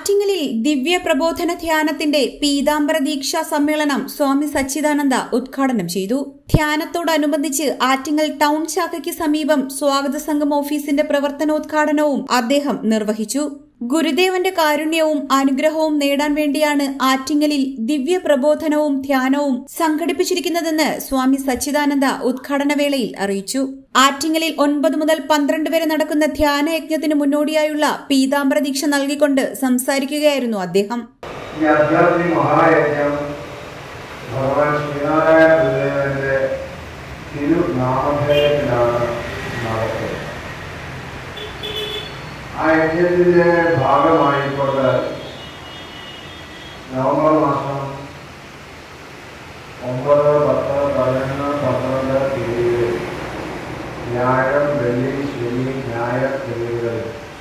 ആറ്റിങ്ങലിൽ ദിവ്യ പ്രബോധന ധ്യാനത്തിന്റെ പീതാംബര ദീക്ഷാ സമ്മേളനം സ്വാമി സച്ചിദാനന്ദ ഉദ്ഘാടനം ചെയ്തു ധ്യാനത്തോടനുബന്ധിച്ച് ആറ്റിങ്ങൽ ടൗൺ ശാഖയ്ക്ക് സമീപം സ്വാഗത സംഘം ഓഫീസിന്റെ പ്രവർത്തനോദ്ഘാടനവും അദ്ദേഹം നിർവഹിച്ചു ഗുരുദേവന്റെ കാരുണ്യവും അനുഗ്രഹവും നേടാൻ വേണ്ടിയാണ് ആറ്റിങ്ങലിൽ ദിവ്യ പ്രബോധനവും ധ്യാനവും സംഘടിപ്പിച്ചിരിക്കുന്നതെന്ന് സ്വാമി സച്ചിദാനന്ദ ഉദ്ഘാടനവേളയിൽ അറിയിച്ചു ആറ്റിങ്ങലിൽ ഒൻപത് മുതൽ പന്ത്രണ്ട് വരെ നടക്കുന്ന ധ്യാന യജ്ഞത്തിന് മുന്നോടിയായുള്ള പീതാംബര ദീക്ഷ നൽകിക്കൊണ്ട് സംസാരിക്കുകയായിരുന്നു അദ്ദേഹം ഈ ആധ്യാത്മിക മഹായജ്ഞം ഭഗവാൻ ശ്രീനാരായണ ഗുരുദേവന്റെ തിരുനാമധേയത്തിലാണ് നടക്കുന്നത് ആ യജ്ഞത്തിന്റെ ഭാഗമായിക്കൊണ്ട് നവംബർ മാസം ഒമ്പത് പത്ത് പതിനൊന്ന് പന്ത്രണ്ട് തീയതികളിൽ വ്യാഴം വെള്ളി ശനി ഞായർ തീയതികളിൽ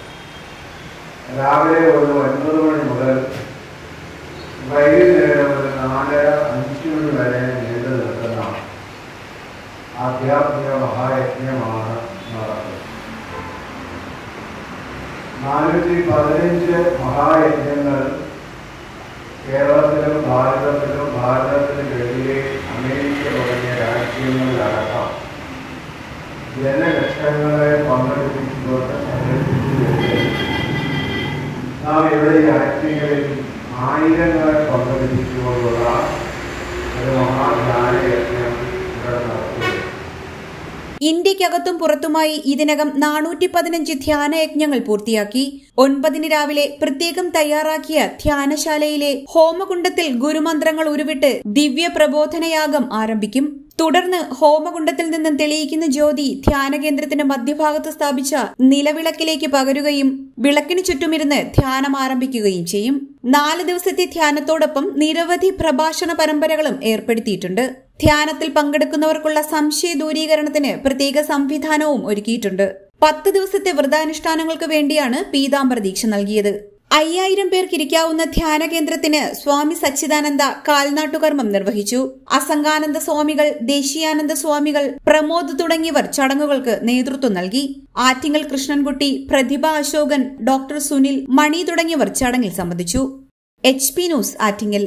രാവിലെ ഒരു ഒൻപത് മണി മുതൽ വൈകുന്നേരം ഒരു നാലര അഞ്ച് മണി വരെ നീണ്ടു നിൽക്കുന്ന ആധ്യാത്മിക മഹായജ്ഞമാണ് നടക്കുന്നത് നാനൂറ്റി പതിനഞ്ച് മഹായജ്ഞങ്ങൾ കേരളത്തിലും ഭാരതത്തിലും ഭാരതത്തിന് വെളിയെ അമേരിക്ക തുടങ്ങിയ രാജ്യങ്ങളിലടക്കം ജനലക്ഷങ്ങളെ പങ്കെടുപ്പിച്ചുകൊണ്ട് സംഘടിപ്പിച്ചു വരുന്നത് നാം ഇവിടെ ഈ ആക്ടിങ്ങളിൽ ആയിരങ്ങളെ പങ്കെടുപ്പിച്ചുകൊണ്ടുള്ള ഒരു മഹാധ്യാന യജ്ഞം ഇവിടെ നടത്തുന്നു ഇന്ത്യക്കകത്തും പുറത്തുമായി ഇതിനകം നാനൂറ്റി പതിനഞ്ച് ധ്യാനയജ്ഞങ്ങൾ പൂർത്തിയാക്കി ഒൻപതിന് രാവിലെ പ്രത്യേകം തയ്യാറാക്കിയ ധ്യാനശാലയിലെ ഹോമകുണ്ടത്തിൽ ഗുരുമന്ത്രങ്ങൾ ഉരുവിട്ട് ദിവ്യ പ്രബോധനയാഗം ആരംഭിക്കും തുടർന്ന് ഹോമകുണ്ടത്തിൽ നിന്നും തെളിയിക്കുന്ന ജ്യോതി ധ്യാനകേന്ദ്രത്തിന്റെ മധ്യഭാഗത്ത് സ്ഥാപിച്ച നിലവിളക്കിലേക്ക് പകരുകയും വിളക്കിനു ചുറ്റുമിരുന്ന് ധ്യാനം ആരംഭിക്കുകയും ചെയ്യും നാല് ദിവസത്തെ ധ്യാനത്തോടൊപ്പം നിരവധി പ്രഭാഷണ പരമ്പരകളും ഏർപ്പെടുത്തിയിട്ടുണ്ട് ധ്യാനത്തിൽ പങ്കെടുക്കുന്നവർക്കുള്ള സംശയ ദൂരീകരണത്തിന് പ്രത്യേക സംവിധാനവും ഒരുക്കിയിട്ടുണ്ട് പത്ത് ദിവസത്തെ വ്രതാനുഷ്ഠാനങ്ങൾക്ക് വേണ്ടിയാണ് പീതാംബര ദീക്ഷ നൽകിയത് അയ്യായിരം പേർക്ക് ഇരിക്കാവുന്ന ധ്യാന കേന്ദ്രത്തിന് സ്വാമി സച്ചിദാനന്ദ കാൽനാട്ടുകർമ്മം നിർവഹിച്ചു അസംഗാനന്ദ സ്വാമികൾ ദേശീയാനന്ദ സ്വാമികൾ പ്രമോദ് തുടങ്ങിയവർ ചടങ്ങുകൾക്ക് നേതൃത്വം നൽകി ആറ്റിങ്ങൽ കൃഷ്ണൻകുട്ടി പ്രതിഭ അശോകൻ ഡോക്ടർ സുനിൽ മണി തുടങ്ങിയവർ ചടങ്ങിൽ സംബന്ധിച്ചു H P news Attingal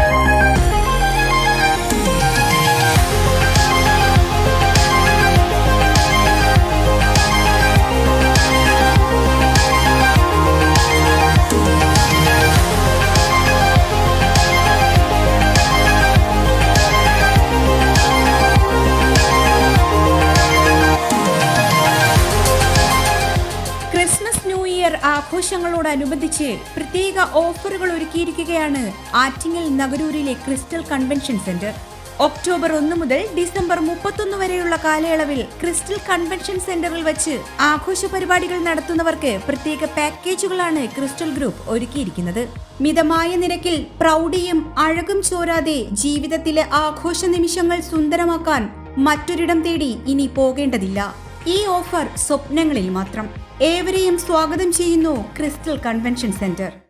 Christmas new year ആഘോഷങ്ങളോടനുബന്ധിച്ച് പ്രത്യേക ഓഫറുകൾ ഒരുക്കിയിരിക്കുകയാണ് ആറ്റിങ്ങൽ നഗരൂരിലെ ക്രിസ്റ്റൽ കൺവെൻഷൻ സെന്റർ ഒക്ടോബർ ഒന്ന് മുതൽ ഡിസംബർ മുപ്പത്തൊന്ന് വരെയുള്ള കാലയളവിൽ ക്രിസ്റ്റൽ കൺവെൻഷൻ സെന്ററിൽ വെച്ച് ആഘോഷ പരിപാടികൾ നടത്തുന്നവർക്ക് പ്രത്യേക പാക്കേജുകളാണ് ക്രിസ്റ്റൽ ഗ്രൂപ്പ് ഒരുക്കിയിരിക്കുന്നത് മിതമായ നിരക്കിൽ പ്രൗഢിയും അഴകും ചോരാതെ ജീവിതത്തിലെ ആഘോഷ നിമിഷങ്ങൾ സുന്ദരമാക്കാൻ മറ്റൊരിടം തേടി ഇനി പോകേണ്ടതില്ല ഈ ഓഫർ സ്വപ്നങ്ങളിൽ മാത്രം ഏവരെയും സ്വാഗതം ചെയ്യുന്നു ക്രിസ്റ്റൽ കൺവെൻഷൻ സെന്റർ